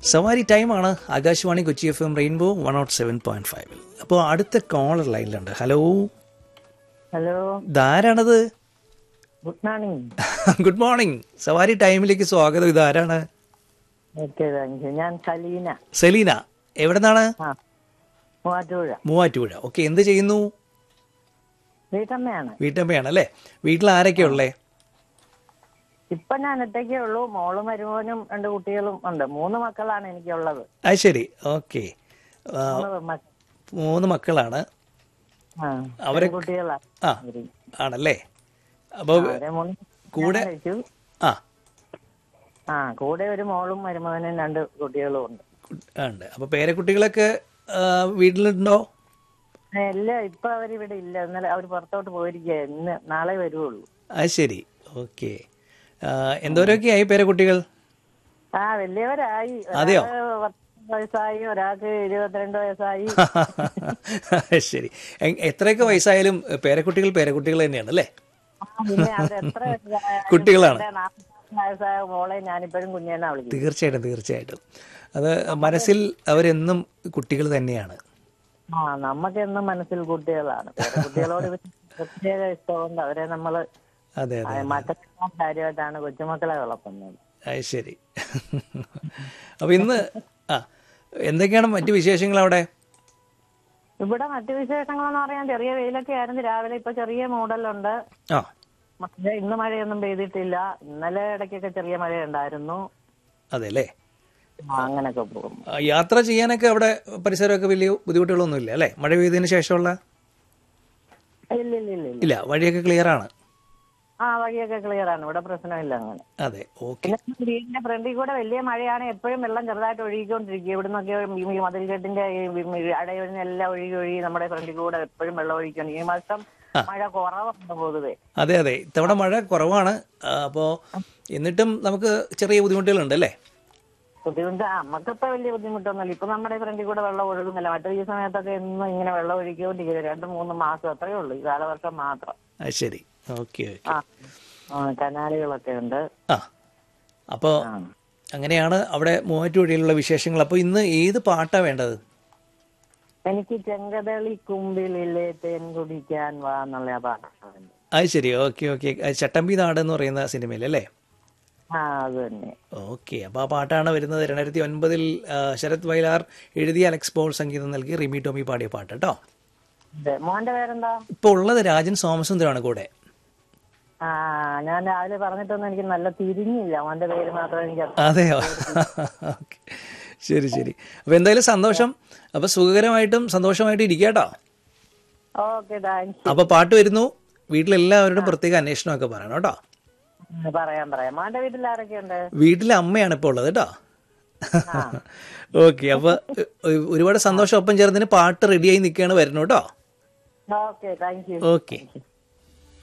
സവാരി ടൈമാണ് Akashvani Kochi F M rainbow one aught seven point ഫൈവിൽ അപ്പോൾ അടുത്ത കോളർ ലൈനിലുണ്ട് ഹലോ ഹലോ ഇതാരാണത് good morning good morning Savari ടൈമിലേക്ക് സ്വാഗതം ഇതാരാണ് ഓക്കെ താങ്ക് യു ഞാൻ സലീന സെലീന എവിടെ നിന്നാണ് ആ മൂവാറ്റുപുഴ മൂവാറ്റുപുഴ ഓക്കെ എന്ത് ചെയ്യുന്നു വീട്ടമ്മയാണ് വീട്ടമ്മയാണ് അല്ലേ വീട്ടിൽ ആരൊക്കെയാ ഉള്ളേ ഇപ്പൊ ഞാൻ ഒറ്റയ്ക്കേ ഉള്ളൂ മോളും മരുമോനും രണ്ട് കുട്ടികളും ഉണ്ട് മൂന്ന് മക്കളാണ് എനിക്കുള്ളത് അത് ശരി ഓക്കെ മൂന്ന് പെൺമക്കൾ. മൂന്ന് മക്കളാണ് ആ അവരെ കുട്ടികളാണ് ആ ആണല്ലേ അപ്പോൾ അവരെ മൂന്ന് കൂടെ- ഞാൻ കഴിച്ചു ആ ആ കൂടെ ഒരു മോളും മരുമോനും രണ്ട് കുട്ടികളും ഉണ്ട് ഉണ്ട് അപ്പോൾ പേരക്കുട്ടികളൊക്കെ ആ, വീട്ടിലുണ്ടോ എല്ലാം ഇപ്പൊ അവരിവിടെ ഇല്ല ഇന്നലെ അവർ പുറത്തോട്ട് പോയിരിക്കുക ഇന്ന് നാളെ വരുവുള്ളൂ അത് ശരി ഓക്കെ എന്തോരൊക്കെയായി പേരക്കുട്ടികൾ ആ വലിയവരായി അതെയോ? ഒരാൾക്ക് പത്ത് വയസ്സായി ഒരാൾക്ക് ഇരുപത്തിരണ്ട് വയസ്സായി ശരി എ- എത്രയൊക്കെ വയസ്സായാലും പേരക്കുട്ടികൾ പേരക്കുട്ടികൾ തന്നെയാണ് അല്ലേ ആ, പിന്നെ അവരെത്ര വയസ്സായാലും കുട്ടികളാണ്. എന്റെ നാപ്പത് വയസ്സായ മോളെ ഞാനിപ്പോഴും കുഞ്ഞേന്നാ വിളിക്കുന്നത് തീർച്ചയായിട്ടും തീർച്ചയായിട്ടും അത് മനസ്സിൽ അവരെന്നും കുട്ടികൾ തന്നെയാണ് ആ നമുക്കെന്നും മനസ്സിൽ കുട്ടികളാണ് വേറെ കുട്ടികളോട് ഒരു പ്രത്യേക ഇഷ്ടമുണ്ട് അവരെ നമ്മള് അതെ അതെ മക്കളെ കാര്യമായിട്ടാണ് കൊച്ചുമക്കളെ വളർത്തുന്നത് അത് ശരി അപ്പൊ ഇന്ന് ആ എന്തൊക്കെയാണ് മറ്റു വിശേഷങ്ങൾ അവിടെ ഇവിടെ മറ്റു വിശേഷങ്ങളെന്ന് പറയാൻ ചെറിയ വെയിലൊക്കെ ആയിരുന്നു രാവിലെ ഇപ്പൊ ചെറിയ മൂടലുണ്ട് ആ മഴ ഇന്ന് മഴയൊന്നും പെയ്തിട്ടില്ല ഇന്നലെ ഇടയ്ക്കൊക്കെ ചെറിയ മഴ ഉണ്ടായിരുന്നു അതെ അല്ലേ ആ, അങ്ങനൊക്കെ പോകും ആ, യാത്ര ചെയ്യാനൊക്കെ അവിടെ പരിസരമൊക്കെ വലിയ ബുദ്ധിമുട്ടുകളൊന്നും ഇല്ല അല്ലേ മഴ പെയ്തതിന് ശേഷമുള്ള ഇല്ല ഇല്ല ഇല്ല ഇല്ല ഇല്ല വഴിയൊക്കെ ക്ലിയർ ആണ് ആ വഴിയൊക്കെ ക്ലിയർ ആണ് ഇവിടെ പ്രശ്നമില്ല അങ്ങനെ അതെ ഓക്കെ പിന്നെ വീടിന്റെ ഫ്രണ്ടിൽ കൂടെ വലിയ മഴയാണ് എപ്പോഴും വെള്ളം ചെറുതായിട്ട് ഒഴുകിക്കൊണ്ടിരിക്കുക ഇവിടുന്നൊക്കെ ഈ മതിൽക്കെട്ടിന്റെ ഈ അടയൊഴിഞ്ഞെല്ലാം ഒഴുകി ഒഴുകി നമ്മുടെ ഫ്രണ്ടിൽ കൂടെ എപ്പോഴും വെള്ളം ഒഴിക്കണം ഈ വർഷം മഴ കുറവുണ്ട് പൊതുവെ അതെ അതെ ഇത്തവണ മഴ കുറവാണ് ആ, അപ്പോ എന്നിട്ടും നമുക്ക് ചെറിയ ബുദ്ധിമുട്ടുകളുണ്ട് അല്ലേ ബുദ്ധിമുട്ട് നമുക്കിപ്പോ വലിയ ബുദ്ധിമുട്ടൊന്നുമില്ല ഇപ്പൊ നമ്മുടെ ഫ്രണ്ടിൽ കൂടെ വെള്ളം ഒഴുകുന്നില്ല മറ്റു ഈ സമയത്തൊക്കെ എന്നും ഇങ്ങനെ വെള്ളം ഒഴുകിക്കൊണ്ടിരിക്കുക രണ്ട് മൂന്ന് മാസം അത്രയേ ഉള്ളൂ ഈ കാലവർഷം മാത്രം അത് ശരി ഓക്കെ ഓക്കെ ആ ആ, കനാലുകളൊക്കെ ഉണ്ട് ആ അപ്പോൾ ആ അങ്ങനെയാണ് അവിടെ മൂവാറ്റുപുഴയിലുള്ള വിശേഷങ്ങൾ അപ്പോൾ ഇന്ന് ഏത് പാട്ടാ വേണ്ടത് എനിക്ക് ചെങ്കതളി കുമ്പിളിലെ തേൻ കുടിക്കാൻ വാ എന്നുള്ള ആ പാട്ടാണ് അത് ശരി ഓക്കെ ഓക്കെ ചട്ടമ്പി നാട് എന്ന് പറയുന്ന സിനിമയിൽ അല്ലേ ആ അത് തന്നെ ഓക്കെ അപ്പോൾ ആ പാട്ടാണ് വരുന്നത് രണ്ടായിരത്തി ഒൻപതിൽ ശരത് വയലാർ എഴുതിയ അലക്സ് പോൾ സംഗീതം നൽകി റിമി ടോമി പാടിയ പാട്ട് കേട്ടോ അതെ മോന്റെ പേരെന്താ ഇപ്പോൾ ഉള്ളത് രാജൻ സോമസുന്ദരാണ് കൂടെ ആ ഞാൻ രാവിലെ പറഞ്ഞിട്ടൊന്നും എനിക്ക് നല്ല തിരിഞ്ഞില്ല മോന്റെ പേര് മാത്രം എനിക്ക് അറിയാം. അതെയോ ഓക്കെ ശരി ശരി അപ്പോൾ എന്തായാലും സന്തോഷം അപ്പോൾ സുഖകരമായിട്ടും സന്തോഷമായിട്ടും ഇരിക്കുക കേട്ടോ ഓക്കെ താങ്ക്സ് അപ്പോൾ പാട്ട് വരുന്നു വീട്ടിലെല്ലാവരോടും പ്രത്യേക അന്വേഷണമൊക്കെ പറയണം കേട്ടോ പറയാം പറയാം മോന്റെ വീട്ടിൽ ആരൊക്കെയുണ്ട് വീട്ടിലെ അമ്മയാണ് ഇപ്പോൾ ഉള്ളത് കേട്ടോ ഓക്കെ അപ്പോൾ ഒരുപാട് സന്തോഷം ഒപ്പം ചേർന്നതിന് പാട്ട് റെഡിയായി നിൽക്കുകയാണ് വരുന്നു കേട്ടോ ഓക്കെ താങ്ക് യു ഓക്കെ